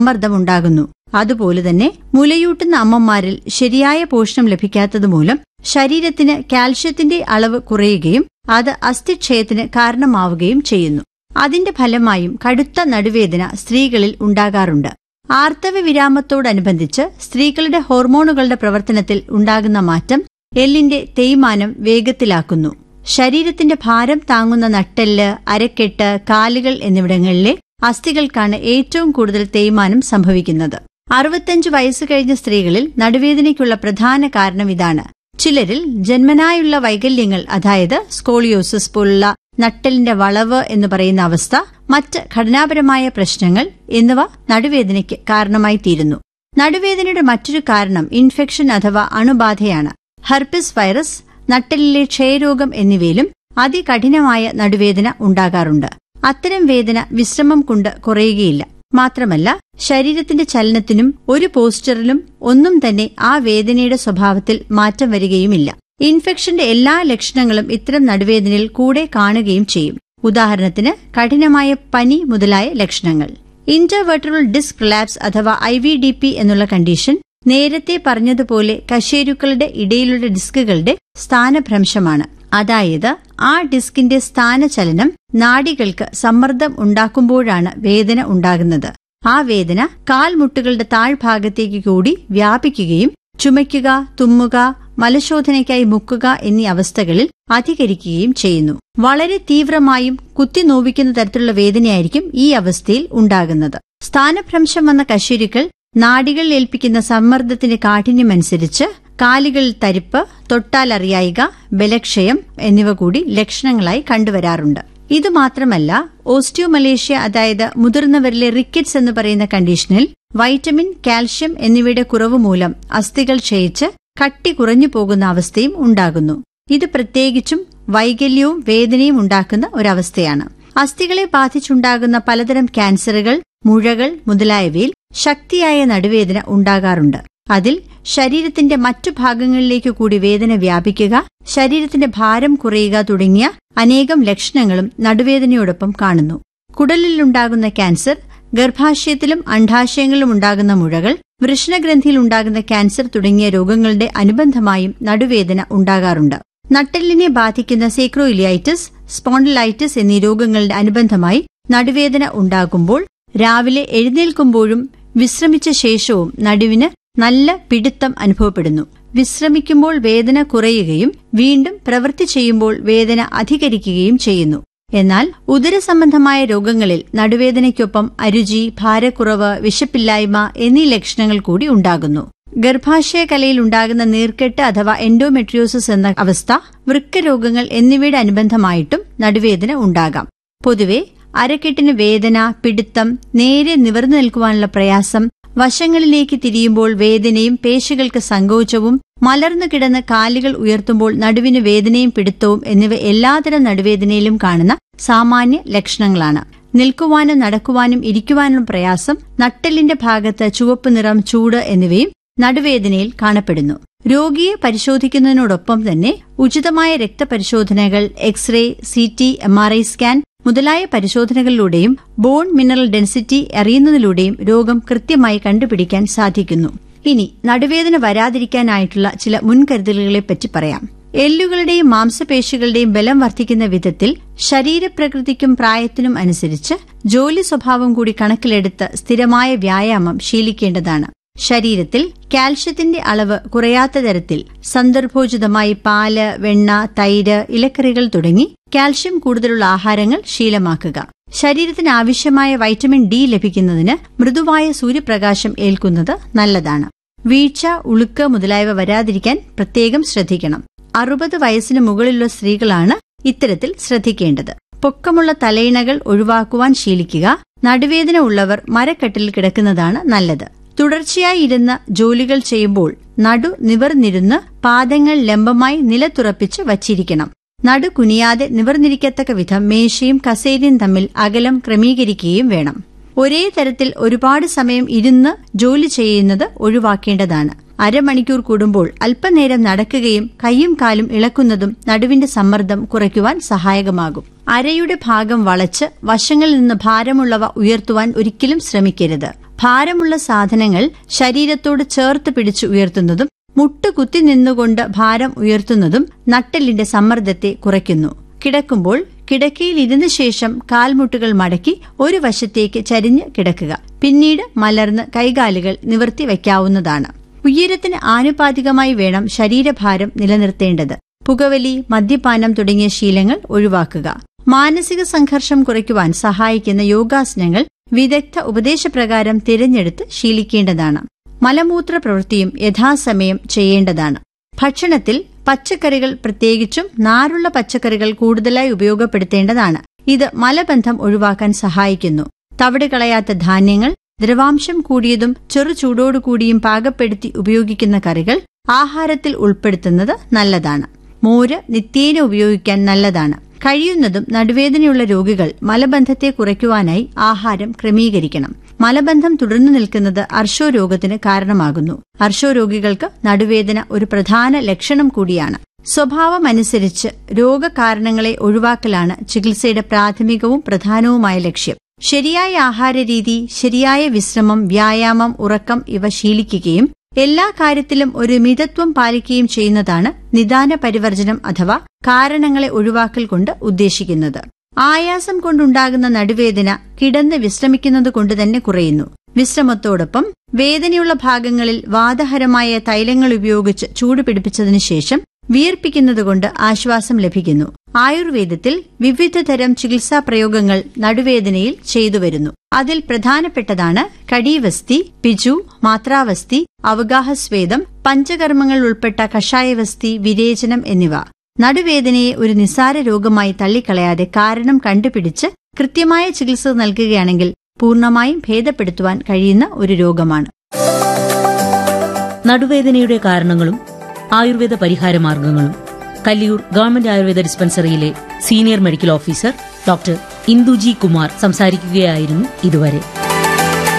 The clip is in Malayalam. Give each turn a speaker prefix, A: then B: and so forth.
A: സമ്മർദ്ദമുണ്ടാകുന്നു അതുപോലെ തന്നെ മുലയൂട്ടുന്ന അമ്മമാരിൽ ശരിയായ പോഷണം ലഭിക്കാത്തതുമൂലം ശരീരത്തിന് കാൽഷ്യത്തിന്റെ അളവ് കുറയുകയും അത് അസ്ഥിക്ഷയത്തിന് കാരണമാവുകയും ചെയ്യുന്നു അതിന്റെ ഫലമായും കടുത്ത നടുവേദന സ്ത്രീകളിൽ ഉണ്ടാകാറുണ്ട് ആർത്തവ വിരാമത്തോടനുബന്ധിച്ച് സ്ത്രീകളുടെ ഹോർമോണുകളുടെ പ്രവർത്തനത്തിൽ ഉണ്ടാകുന്ന മാറ്റം എല്ലിന്റെ തേയ്മാനം വേഗത്തിലാക്കുന്നു ശരീരത്തിന്റെ ഭാരം താങ്ങുന്ന നട്ടെല്ല് അരക്കെട്ട് കാലുകൾ എന്നിവിടങ്ങളിലെ അസ്ഥികൾക്കാണ് ഏറ്റവും കൂടുതൽ തേയ്മാനം സംഭവിക്കുന്നത് അറുപത്തഞ്ച് വയസ്സ് കഴിഞ്ഞ സ്ത്രീകളിൽ നടുവേദനയ്ക്കുള്ള പ്രധാന കാരണം ഇതാണ് ചിലരിൽ ജന്മനായുള്ള വൈകല്യങ്ങൾ അതായത് സ്കോളിയോസിസ് പോലുള്ള നട്ടലിന്റെ വളവ് എന്ന് പറയുന്ന അവസ്ഥ മറ്റ് ഘടനാപരമായ പ്രശ്നങ്ങൾ എന്നിവ നടുവേദനയ്ക്ക് കാരണമായി തീരുന്നു നടുവേദനയുടെ മറ്റൊരു കാരണം ഇൻഫെക്ഷൻ അഥവാ അണുബാധയാണ് ഹെർപ്പിസ് വൈറസ് നട്ടലിലെ ക്ഷയരോഗം എന്നിവയിലും അതികഠിനമായ നടുവേദന ഉണ്ടാകാറുണ്ട് അത്തരം വേദന വിശ്രമം കൊണ്ട് കുറയുകയില്ല മാത്രമല്ല ശരീരത്തിന്റെ ചലനത്തിനും ഒരു പോസ്റ്ററിലും ഒന്നും തന്നെ ആ വേദനയുടെ സ്വഭാവത്തിൽ മാറ്റം വരികയുമില്ല ഇൻഫെക്ഷന്റെ എല്ലാ ലക്ഷണങ്ങളും ഇത്തരം നടുവേദനയിൽ കൂടെ കാണുകയും ചെയ്യും ഉദാഹരണത്തിന് കഠിനമായ പനി മുതലായ ലക്ഷണങ്ങൾ ഇന്റർവെർട്ടറൽ ഡിസ്ക് റിലാപ്സ് അഥവാ ഐ വി ഡി പി എന്നുള്ള കണ്ടീഷൻ നേരത്തെ പറഞ്ഞതുപോലെ കശേരുക്കളുടെ ഇടയിലുള്ള ഡിസ്കുകളുടെ സ്ഥാനഭ്രംശമാണ് അതായത് ആ ഡിസ്കിന്റെ സ്ഥാനചലനം നാഡികൾക്ക് സമ്മർദ്ദം ഉണ്ടാക്കുമ്പോഴാണ് വേദന ഉണ്ടാകുന്നത് ആ വേദന കാൽമുട്ടുകളുടെ താഴ്ഭാഗത്തേക്ക് കൂടി വ്യാപിക്കുകയും ചുമയ്ക്കുക തുമ്മുക മലശോധനയ്ക്കായി മുക്കുക എന്നീ അവസ്ഥകളിൽ അധികരിക്കുകയും ചെയ്യുന്നു വളരെ തീവ്രമായും കുത്തിനോവിക്കുന്ന തരത്തിലുള്ള വേദനയായിരിക്കും ഈ അവസ്ഥയിൽ ഉണ്ടാകുന്നത് സ്ഥാനഭ്രംശം വന്ന കശേരുക്കൾ നാഡികൾ ഏൽപ്പിക്കുന്ന സമ്മർദ്ദത്തിന്റെ കാഠിന്യമനുസരിച്ച് കാലുകളിൽ തരിപ്പ് തൊട്ടാലറിയായിക ബലക്ഷയം എന്നിവ കൂടി ലക്ഷണങ്ങളായി കണ്ടുവരാറുണ്ട് ഇത് മാത്രമല്ല ഓസ്റ്റിയോമലേഷ്യ അതായത് മുതിർന്നവരിലെ റിക്കറ്റ്സ് എന്ന് പറയുന്ന കണ്ടീഷനിൽ വൈറ്റമിൻ കാൽഷ്യം എന്നിവയുടെ കുറവ് മൂലം അസ്ഥികൾ ക്ഷയിച്ച് കട്ടി കുറഞ്ഞു പോകുന്ന അവസ്ഥയും ഉണ്ടാകുന്നു ഇത് പ്രത്യേകിച്ചും വൈകല്യവും വേദനയും ഉണ്ടാക്കുന്ന ഒരവസ്ഥയാണ് അസ്ഥികളെ ബാധിച്ചുണ്ടാകുന്ന പലതരം ക്യാൻസറുകൾ മുഴകൾ മുതലായവയിൽ ശക്തിയായ നടുവേദന ഉണ്ടാകാറുണ്ട് അതിൽ ശരീരത്തിന്റെ മറ്റു ഭാഗങ്ങളിലേക്ക് കൂടി വേദന വ്യാപിക്കുക ശരീരത്തിന്റെ ഭാരം കുറയുക തുടങ്ങിയ അനേകം ലക്ഷണങ്ങളും നടുവേദനയോടൊപ്പം കാണുന്നു കുടലിലുണ്ടാകുന്ന ക്യാൻസർ ഗർഭാശയത്തിലും അണ്ഡാശയങ്ങളിലും ഉണ്ടാകുന്ന മുഴകൾ വൃഷണഗ്രന്ഥിയിൽ ഉണ്ടാകുന്ന ക്യാൻസർ തുടങ്ങിയ രോഗങ്ങളുടെ അനുബന്ധമായും നടുവേദന ഉണ്ടാകാറുണ്ട് നട്ടെല്ലിനെ ബാധിക്കുന്ന സേക്രോയിലിയൈറ്റിസ് സ്പോണ്ടിലൈറ്റിസ് എന്നീ രോഗങ്ങളുടെ അനുബന്ധമായി നടുവേദന ഉണ്ടാകുമ്പോൾ രാവിലെ എഴുന്നേൽക്കുമ്പോഴും വിശ്രമിച്ച ശേഷവും നടുവിന് നല്ല പിടുത്തം അനുഭവപ്പെടുന്നു വിശ്രമിക്കുമ്പോൾ വേദന കുറയുകയും വീണ്ടും പ്രവൃത്തി ചെയ്യുമ്പോൾ വേദന അധികരിക്കുകയും ചെയ്യുന്നു എന്നാൽ ഉദരസംബന്ധമായ രോഗങ്ങളിൽ നടുവേദനയ്ക്കൊപ്പം അരുചി ഭാരക്കുറവ് വിശപ്പില്ലായ്മ എന്നീ ലക്ഷണങ്ങൾ കൂടി ഉണ്ടാകുന്നു ഗർഭാശയ കലയിൽ ഉണ്ടാകുന്ന നീർക്കെട്ട് അഥവാ എൻഡോമെട്രിയോസിസ് എന്ന അവസ്ഥ വൃക്കരോഗങ്ങൾ എന്നിവയുടെ അനുബന്ധമായിട്ടും നടുവേദന ഉണ്ടാകാം പൊതുവെ അരക്കെട്ടിന് വേദന പിടുത്തം നേരെ നിവർന്നു നിൽക്കുവാനുള്ള പ്രയാസം വശങ്ങളിലേക്ക് തിരിയുമ്പോൾ വേദനയും പേശികൾക്ക് സങ്കോചവും മലർന്നു കിടന്ന് കാലുകൾ ഉയർത്തുമ്പോൾ നടുവിന് വേദനയും പിടുത്തവും എന്നിവ എല്ലാതരം നടുവേദനയിലും കാണുന്ന സാമാന്യ ലക്ഷണങ്ങളാണ് നിൽക്കുവാനും നടക്കുവാനും ഇരിക്കുവാനും പ്രയാസം നട്ടെല്ലിന്റെ ഭാഗത്ത് ചുവപ്പ് നിറം ചൂട് എന്നിവയും നടുവേദനയിൽ കാണപ്പെടുന്നു രോഗിയെ പരിശോധിക്കുന്നതിനോടൊപ്പം തന്നെ ഉചിതമായ രക്തപരിശോധനകൾ x-ray C T M R I scan മുതലായ പരിശോധനകളിലൂടെയും ബോൺ മിനറൽ ഡെൻസിറ്റി അറിയുന്നതിലൂടെയും രോഗം കൃത്യമായി കണ്ടുപിടിക്കാൻ സാധിക്കുന്നു ഇനി നടുവേദന വരാതിരിക്കാനായിട്ടുള്ള ചില മുൻകരുതലുകളെപ്പറ്റി പറയാം എല്ലുകളുടെയും മാംസപേശികളുടെയും ബലം വർദ്ധിക്കുന്ന വിധത്തിൽ ശരീരപ്രകൃതിക്കും പ്രായത്തിനും അനുസരിച്ച് ജോലി സ്വഭാവം കൂടി കണക്കിലെടുത്ത് സ്ഥിരമായ വ്യായാമം ശീലിക്കേണ്ടതാണ് ശരീരത്തിൽ കാൽഷ്യത്തിന്റെ അളവ് കുറയാത്ത തരത്തിൽ സന്ദർഭോചിതമായി പാല് വെണ്ണ തൈര് ഇലക്കറികൾ തുടങ്ങി കാൽഷ്യം കൂടുതലുള്ള ആഹാരങ്ങൾ ശീലമാക്കുക ശരീരത്തിന് ആവശ്യമായ വൈറ്റമിൻ ഡി ലഭിക്കുന്നതിന് മൃദുവായ സൂര്യപ്രകാശം ഏൽക്കുന്നത് നല്ലതാണ് വീഴ്ച ഉളുക്ക് മുതലായവ വരാതിരിക്കാൻ പ്രത്യേകം ശ്രദ്ധിക്കണം അറുപത് വയസ്സിന് മുകളിലുള്ള സ്ത്രീകളാണ് ഇത്തരത്തിൽ ശ്രദ്ധിക്കേണ്ടത് പൊക്കമുള്ള തലയിണകൾ ഒഴിവാക്കുവാൻ ശീലിക്കുക നടുവേദന ഉള്ളവർ മരക്കെട്ടിൽ കിടക്കുന്നതാണ് നല്ലത് തുടർച്ചയായി ഇരുന്ന് ജോലികൾ ചെയ്യുമ്പോൾ നടു നിവർന്നിരുന്ന് പാദങ്ങൾ ലംബമായി നിലത്തുറപ്പിച്ച് വച്ചിരിക്കണം നടു കുനിയാതെ നിവർന്നിരിക്കത്തക്ക വിധം മേശയും കസേരയും തമ്മിൽ അകലം ക്രമീകരിക്കുകയും വേണം ഒരേ തരത്തിൽ ഒരുപാട് സമയം ഇരുന്ന് ജോലി ചെയ്യുന്നത് ഒഴിവാക്കേണ്ടതാണ് അരമണിക്കൂർ കൂടുമ്പോൾ അല്പനേരം നടക്കുകയും കൈയും കാലും ഇളക്കുന്നതും നടുവിന്റെ സമ്മർദ്ദം കുറയ്ക്കുവാൻ സഹായകമാകും അരയുടെ ഭാഗം വളച്ച് വശങ്ങളിൽ നിന്ന് ഭാരമുള്ളവ ഉയർത്തുവാൻ ഒരിക്കലും ശ്രമിക്കരുത് ഭാരമുള്ള സാധനങ്ങൾ ശരീരത്തോട് ചേർത്ത് പിടിച്ച് ഉയർത്തുന്നതും മുട്ട് കുത്തി നിന്നുകൊണ്ട് ഭാരം ഉയർത്തുന്നതും നട്ടെല്ലിന്റെ സമ്മർദ്ദത്തെ കുറയ്ക്കുന്നു കിടക്കുമ്പോൾ കിടക്കയിൽ ഇരുന്ന ശേഷം കാൽമുട്ടുകൾ മടക്കി ഒരു വശത്തേക്ക് ചരിഞ്ഞ് കിടക്കുക പിന്നീട് മലർന്ന് കൈകാലുകൾ നിവർത്തി വയ്ക്കാവുന്നതാണ് ഉയരത്തിന് ആനുപാതികമായി വേണം ശരീരഭാരം നിലനിർത്തേണ്ടത് പുകവലി മദ്യപാനം തുടങ്ങിയ ശീലങ്ങൾ ഒഴിവാക്കുക മാനസിക സംഘർഷം കുറയ്ക്കുവാൻ സഹായിക്കുന്ന യോഗാസനങ്ങൾ വിദഗ്ധ ഉപദേശപ്രകാരം തിരഞ്ഞെടുത്ത് ശീലിക്കേണ്ടതാണ് മലമൂത്ര പ്രവൃത്തിയും യഥാസമയം ചെയ്യേണ്ടതാണ് ഭക്ഷണത്തിൽ പച്ചക്കറികൾ പ്രത്യേകിച്ചും നാരുള്ള പച്ചക്കറികൾ കൂടുതലായി ഉപയോഗപ്പെടുത്തേണ്ടതാണ് ഇത് മലബന്ധം ഒഴിവാക്കാൻ സഹായിക്കുന്നു തവിട് കളയാത്ത ധാന്യങ്ങൾ ദ്രവാംശം കൂടിയതും ചെറു ചൂടോടുകൂടിയും പാകപ്പെടുത്തി ഉപയോഗിക്കുന്ന കറികൾ ആഹാരത്തിൽ ഉൾപ്പെടുത്തുന്നത് നല്ലതാണ് മോര് നിത്യേന ഉപയോഗിക്കാൻ നല്ലതാണ് കഴിയുന്നതും നടുവേദനയുള്ള രോഗികൾ മലബന്ധത്തെ കുറയ്ക്കുവാനായി ആഹാരം ക്രമീകരിക്കണം മലബന്ധം തുടർന്നു നിൽക്കുന്നത് അർശോ രോഗത്തിന് കാരണമാകുന്നു അർശോ രോഗികൾക്ക് നടുവേദന ഒരു പ്രധാന ലക്ഷണം കൂടിയാണ് സ്വഭാവമനുസരിച്ച് രോഗകാരണങ്ങളെ ഒഴിവാക്കലാണ് ചികിത്സയുടെ പ്രാഥമികവും പ്രധാനവുമായ ലക്ഷ്യം ശരിയായ ആഹാരരീതി ശരിയായ വിശ്രമം വ്യായാമം ഉറക്കം ഇവ ശീലിക്കുകയും എല്ലാ കാര്യത്തിലും ഒരു മിതത്വം പാലിക്കുകയും ചെയ്യുന്നതാണ് നിദാന പരിവർജനം അഥവാ കാരണങ്ങളെ ഒഴിവാക്കൽ കൊണ്ട് ഉദ്ദേശിക്കുന്നത് ആയാസം കൊണ്ടുണ്ടാകുന്ന നടുവേദന കിടന്ന് വിശ്രമിക്കുന്നത് കൊണ്ട് തന്നെ കുറയുന്നു വിശ്രമത്തോടൊപ്പം വേദനയുള്ള ഭാഗങ്ങളിൽ വാതഹരമായ തൈലങ്ങൾ ഉപയോഗിച്ച് ചൂട് പിടിപ്പിച്ചതിനു ശേഷം വിയർപ്പിക്കുന്നതുകൊണ്ട് ആശ്വാസം ലഭിക്കുന്നു ആയുർവേദത്തിൽ വിവിധതരം ചികിത്സാ പ്രയോഗങ്ങൾ നടുവേദനയിൽ ചെയ്തുവരുന്നു അതിൽ പ്രധാനപ്പെട്ടതാണ് കടീവസ്തി പിജു മാത്രാവസ്തി അവഗാഹസ്വേദം പഞ്ചകർമ്മങ്ങൾ ഉൾപ്പെട്ട കഷായവസ്തി വിരേചനം എന്നിവ നടുവേദനയെ ഒരു നിസ്സാര രോഗമായി തള്ളിക്കളയാതെ കാരണം കണ്ടുപിടിച്ച് കൃത്യമായ ചികിത്സ നൽകുകയാണെങ്കിൽ പൂർണ്ണമായും ഭേദപ്പെടുത്തുവാൻ കഴിയുന്ന ഒരു രോഗമാണ്
B: നടുവേദനയുടെ കാരണങ്ങളും ആയുർവേദ പരിഹാര മാർഗങ്ങളും കല്ലിയൂർ ഗവൺമെന്റ് ആയുർവേദ ഡിസ്പെൻസറിയിലെ senior medical officer doctor Induji Kumar സംസാരിക്കുകയായിരുന്നു ഇതുവരെ